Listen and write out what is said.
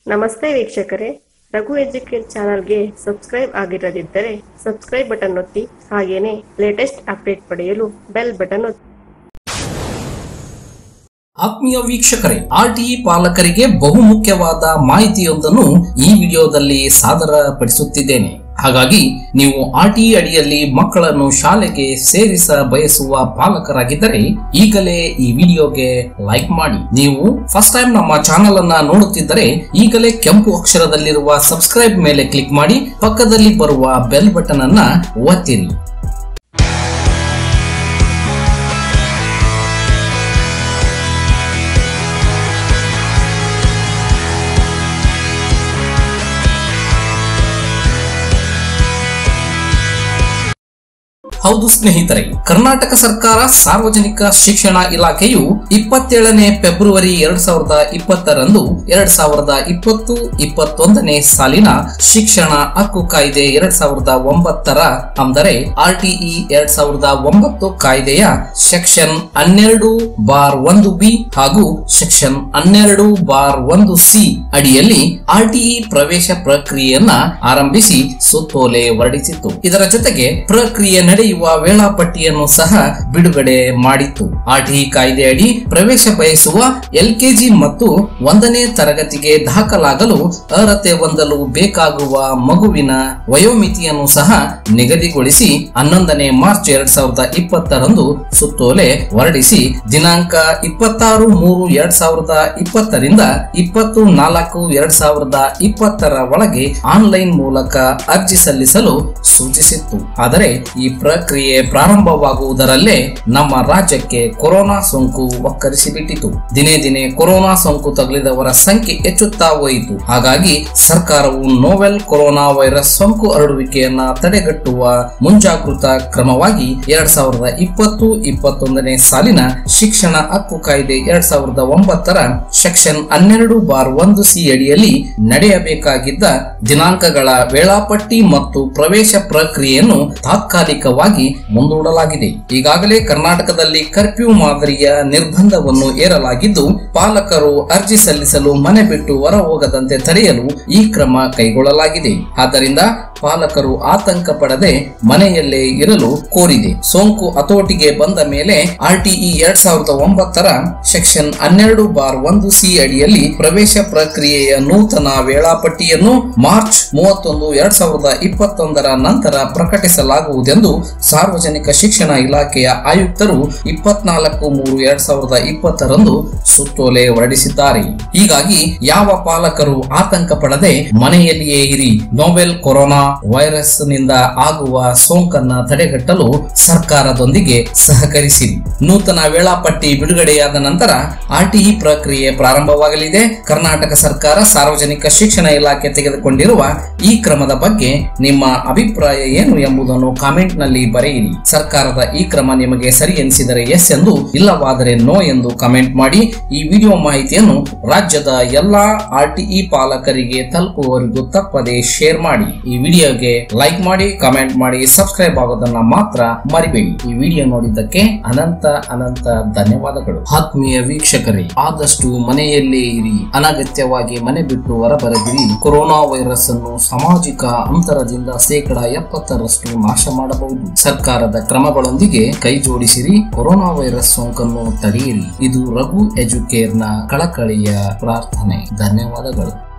ನಮಸ್ತೆ ವೀಕ್ಷಕರೇ ರಘು ಎಜುಕೇಟ್ ಚಾನಲ್ಗೆ ಸಬ್ಸ್ಕ್ರೈಬ್ ಆಗಿರದಿದ್ದರೆ ಸಬ್ಸ್ಕ್ರೈಬ್ ಬಟನ್ ಒತ್ತಿ ಹಾಗೇನೆ ಲೇಟೆಸ್ಟ್ ಅಪ್ಡೇಟ್ ಪಡೆಯಲು ಬೆಲ್ ಬಟನ್ ಒತ್ತಿ ಆತ್ಮೀಯ ವೀಕ್ಷಕರೇ ಆರ್ಟಿಇ ಪಾಲಕರಿಗೆ ಬಹುಮುಖ್ಯವಾದ ಮಾಹಿತಿಯೊಂದನ್ನು ಈ ವಿಡಿಯೋದಲ್ಲಿ ಸಾದರಪಡಿಸುತ್ತಿದ್ದೇನೆ ಹಾಗಾಗಿ ನೀವು ಆರ್ಟಿಇ ಅಡಿಯಲ್ಲಿ ಮಕ್ಕಳನ್ನು ಶಾಲೆಗೆ ಸೇರಿಸ ಬಯಸುವ ಪಾಲಕರಾಗಿದ್ದರೆ ಈಗಲೇ ಈ ವಿಡಿಯೋಗೆ ಲೈಕ್ ಮಾಡಿ ನೀವು ಫಸ್ಟ್ ಟೈಮ್ ನಮ್ಮ ಚಾನೆಲ್ ಅನ್ನ ನೋಡುತ್ತಿದ್ದರೆ ಈಗಲೇ ಕೆಂಪು ಅಕ್ಷರದಲ್ಲಿರುವ ಸಬ್ಸ್ಕ್ರೈಬ್ ಮೇಲೆ ಕ್ಲಿಕ್ ಮಾಡಿ ಪಕ್ಕದಲ್ಲಿ ಬರುವ ಬೆಲ್ ಬಟನ್ ಅನ್ನ ಒತ್ತಿರಿ ಹೌದು ಸ್ನೇಹಿತರೆ ಕರ್ನಾಟಕ ಸರ್ಕಾರ ಸಾರ್ವಜನಿಕ ಶಿಕ್ಷಣ ಇಲಾಖೆಯು ಇಪ್ಪತ್ತೇಳನೇ ಫೆಬ್ರವರಿ ಎರಡ್ ಸಾವಿರದ ಇಪ್ಪತ್ತರಂದು ಎರಡ್ ಸಾವಿರದ ಇಪ್ಪತ್ತು ಇಪ್ಪತ್ತೊಂದನೇ ಸಾಲಿನ ಶಿಕ್ಷಣ ಹಕ್ಕು ಕಾಯ್ದೆ ಎರಡ್ ಸಾವಿರದ ಒಂಬತ್ತರ ಅಂದರೆ ಆರ್ಟಿಇ ಎರಡ್ ಸಾವಿರದ ಒಂಬತ್ತು ಕಾಯ್ದೆಯ ಸೆಕ್ಷನ್ ಹನ್ನೆರಡು ಬಾರ್ ಒಂದು ಬಿ ಹಾಗೂ ಸೆಕ್ಷನ್ ಹನ್ನೆರಡು ಬಾರ್ ಒಂದು ಸಿ ಅಡಿಯಲ್ಲಿ ಆರ್ಟಿಇ ಪ್ರವೇಶ ಪ್ರಕ್ರಿಯೆಯನ್ನ ಆರಂಭಿಸಿ ಸುತ್ತೋಲೆ ಹೊರಡಿಸಿತ್ತು ಇದರ ಜೊತೆಗೆ ಪ್ರಕ್ರಿಯೆ ನಡೆಯುವ ವೇಳಾಪಟ್ಟಿಯನ್ನು ಸಹ ಬಿಡುಗಡೆ ಮಾಡಿತ್ತು ಆರ್ಟಿಇ ಕಾಯ್ದೆ ಅಡಿ ಪ್ರವೇಶ ಬಯಸುವ ಎಲ್ಕೆಜಿ ಮತ್ತು ಒಂದನೇ ತರಗತಿಗೆ ದಾಖಲಾಗಲು ಅರ್ಹತೆ ಹೊಂದಲು ಬೇಕಾಗುವ ಮಗುವಿನ ವಯೋಮಿತಿಯನ್ನು ಸಹ ನಿಗದಿಗೊಳಿಸಿ ಹನ್ನೊಂದನೇ ಮಾರ್ಚ್ ಎರಡ್ ಸಾವಿರದ ಇಪ್ಪತ್ತರಂದು ಸುತ್ತೋಲೆ ಹೊರಡಿಸಿ ದಿನಾಂಕ ಇಪ್ಪತ್ತಾರು ಮೂರು ಎರಡ್ ಸಾವಿರದ ಇಪ್ಪತ್ತರಿಂದ ಇಪ್ಪತ್ತು ನಾಲ್ಕು ಎರಡ್ ಸಾವಿರದ ಇಪ್ಪತ್ತರ ಒಳಗೆ ಆನ್ಲೈನ್ ಮೂಲಕ ಅರ್ಜಿ ಸಲ್ಲಿಸಲು ಸೂಚಿಸಿತ್ತು ಆದರೆ ಈ ಪ್ರಕ್ರಿಯೆ ಪ್ರಾರಂಭವಾಗುವುದರಲ್ಲೇ ನಮ್ಮ ರಾಜ್ಯಕ್ಕೆ ಕೊರೋನಾ ಸೋಂಕು ಒಕ್ಕರಿಸಿಬಿಟ್ಟಿತು ದಿನೇ ದಿನೇ ಕೊರೋನಾ ಸೋಂಕು ತಗುಲಿದವರ ಸಂಖ್ಯೆ ಹೆಚ್ಚುತ್ತಾ ಹೋಯಿತು ಹಾಗಾಗಿ ಸರ್ಕಾರವು ನೋವೆಲ್ ಕೊರೋನಾ ವೈರಸ್ ಸೋಂಕು ಹರಡುವಿಕೆಯನ್ನ ತಡೆಗಟ್ಟುವ ಮುಂಜಾಗೃತಾ ಕ್ರಮವಾಗಿ ಎರಡ್ ಸಾವಿರದ ಇಪ್ಪತ್ತು ಇಪ್ಪತ್ತೊಂದನೇ ಸಾಲಿನ ಶಿಕ್ಷಣ ಹಕ್ಕು ಕಾಯ್ದೆ ಎರಡ್ ಸಾವಿರದ ಒಂಬತ್ತರ ಸೆಕ್ಷನ್ ಹನ್ನೆರಡು ಬಾರ್ ಒಂದು ಸಿ ಅಡಿಯಲ್ಲಿ ನಡೆಯಬೇಕಾಗಿದ್ದ ದಿನಾಂಕಗಳ ವೇಳಾಪಟ್ಟಿ ಮತ್ತು ಪ್ರವೇಶ ಪ್ರಕ್ರಿಯೆಯನ್ನು ತಾತ್ಕಾಲಿಕವಾಗಿ ಮುಂದೂಡಲಾಗಿದೆ ಈಗಾಗಲೇ ಕರ್ನಾಟಕದಲ್ಲಿ ಕರ್ಫ್ಯೂ ಮಾದರಿಯ ನಿರ್ಬಂಧವನ್ನು ಏರಲಾಗಿದ್ದು ಪಾಲಕರು ಅರ್ಜಿ ಸಲ್ಲಿಸಲು ಮನೆ ಬಿಟ್ಟು ಹೊರ ಹೋಗದಂತೆ ತಡೆಯಲು ಈ ಕ್ರಮ ಕೈಗೊಳ್ಳಲಾಗಿದೆ ಆದ್ದರಿಂದ ಪಾಲಕರು ಆತಂಕ ಪಡದೆ ಮನೆಯಲ್ಲೇ ಇರಲು ಕೋರಿದೆ ಸೋಂಕು ಹತೋಟಿಗೆ ಬಂದ ಮೇಲೆ ಆರ್ಟಿಇ ಎರಡ್ ಸಾವಿರದ ಒಂಬತ್ತರ ಸೆಕ್ಷನ್ ಹನ್ನೆರಡು ಬಾರ್ ಒಂದು ಸಿ ಅಡಿಯಲ್ಲಿ ಪ್ರವೇಶ ಪ್ರಕ್ರಿಯೆಯ ನೂತನ ವೇಳಾಪಟ್ಟಿಯನ್ನು ಮಾರ್ಚ್ ಮೂವತ್ತೊಂದು ಎರಡ್ ಸಾವಿರದ ಇಪ್ಪತ್ತೊಂದರ ನಂತರ ಪ್ರಕಟಿಸಲಾಗುವುದೆಂದು ಸಾರ್ವಜನಿಕ ಶಿಕ್ಷಣ ಇಲಾಖೆಯ ಆಯುಕ್ತರು ಇಪ್ಪತ್ನಾಲ್ಕು ಮೂರು ಎರಡ್ ಸಾವಿರದ ಇಪ್ಪತ್ತರಂದು ಸುತ್ತೋಲೆ ಹೊರಡಿಸಿದ್ದಾರೆ ಹೀಗಾಗಿ ಯಾವ ಪಾಲಕರು ಆತಂಕ ಪಡದೆ ಮನೆಯಲ್ಲಿಯೇ ಇರಿ ನೋವೆಲ್ ಕೊರೋನಾ ವೈರಸ್ ನಿಂದ ಆಗುವ ಸೋಂಕನ್ನ ತಡೆಗಟ್ಟಲು ಸರ್ಕಾರದೊಂದಿಗೆ ಸಹಕರಿಸಿರಿ ನೂತನ ವೇಳಾಪಟ್ಟಿ ಬಿಡುಗಡೆಯಾದ ನಂತರ ಆರ್ಟಿಇ ಪ್ರಕ್ರಿಯೆ ಪ್ರಾರಂಭವಾಗಲಿದೆ ಕರ್ನಾಟಕ ಸರ್ಕಾರ ಸಾರ್ವಜನಿಕ ಶಿಕ್ಷಣ ಇಲಾಖೆ ತೆಗೆದುಕೊಂಡಿರುವ ಈ ಕ್ರಮದ ಬಗ್ಗೆ ನಿಮ್ಮ ಅಭಿಪ್ರಾಯ ಏನು ಎಂಬುದನ್ನು ಕಾಮೆಂಟ್ ನಲ್ಲಿ ಬರೆಯಿರಿ ಸರ್ಕಾರದ ಈ ಕ್ರಮ ನಿಮಗೆ ಸರಿ ಎನಿಸಿದರೆ ಎಸ್ ಎಂದು ಇಲ್ಲವಾದರೆ ನೋ ಎಂದು ಕಾಮೆಂಟ್ ಮಾಡಿ ಈ ವಿಡಿಯೋ ಮಾಹಿತಿಯನ್ನು ರಾಜ್ಯದ ಎಲ್ಲಾ ಆರ್ಟಿಇ ಪಾಲಕರಿಗೆ ತಲುಪುವವರೆಗೂ ತಪ್ಪದೆ ಶೇರ್ ಮಾಡಿ ಈ ವಿಡಿಯೋಗೆ ಲೈಕ್ ಮಾಡಿ ಕಾಮೆಂಟ್ ಮಾಡಿ ಸಬ್ಸ್ಕ್ರೈಬ್ ಆಗೋದನ್ನ ಮಾತ್ರ ಮರಿಬೇಡಿ ಈ ವಿಡಿಯೋ ನೋಡಿದ್ದಕ್ಕೆ ಅನಂತ ಅನಂತ ಧನ್ಯವಾದಗಳು ಆತ್ಮೀಯ ವೀಕ್ಷಕರೇ ಆದಷ್ಟು ಮನೆಯಲ್ಲೇ ಇರಿ ಅನಗತ್ಯವಾಗಿ ಮನೆ ಬಿಟ್ಟು ಹೊರಬರದಿರಿ ಕೊರೋನಾ ವೈರಸ್ ಅನ್ನು ಸಾಮಾಜಿಕ ಅಂತರದಿಂದ ಶೇಕಡ ಎಪ್ಪತ್ತರಷ್ಟು ನಾಶ ಮಾಡಬಹುದು ಸರ್ಕಾರದ ಕ್ರಮಗಳೊಂದಿಗೆ ಕೈ ಜೋಡಿಸಿರಿ ಕೊರೋನಾ ವೈರಸ್ ಸೋಂಕನ್ನು ತಡೆಯಿರಿ ಇದು ರಘು ಎಜುಕೇರ್ನ ಕಳಕಳಿಯ ಪ್ರಾರ್ಥನೆ ಧನ್ಯವಾದಗಳು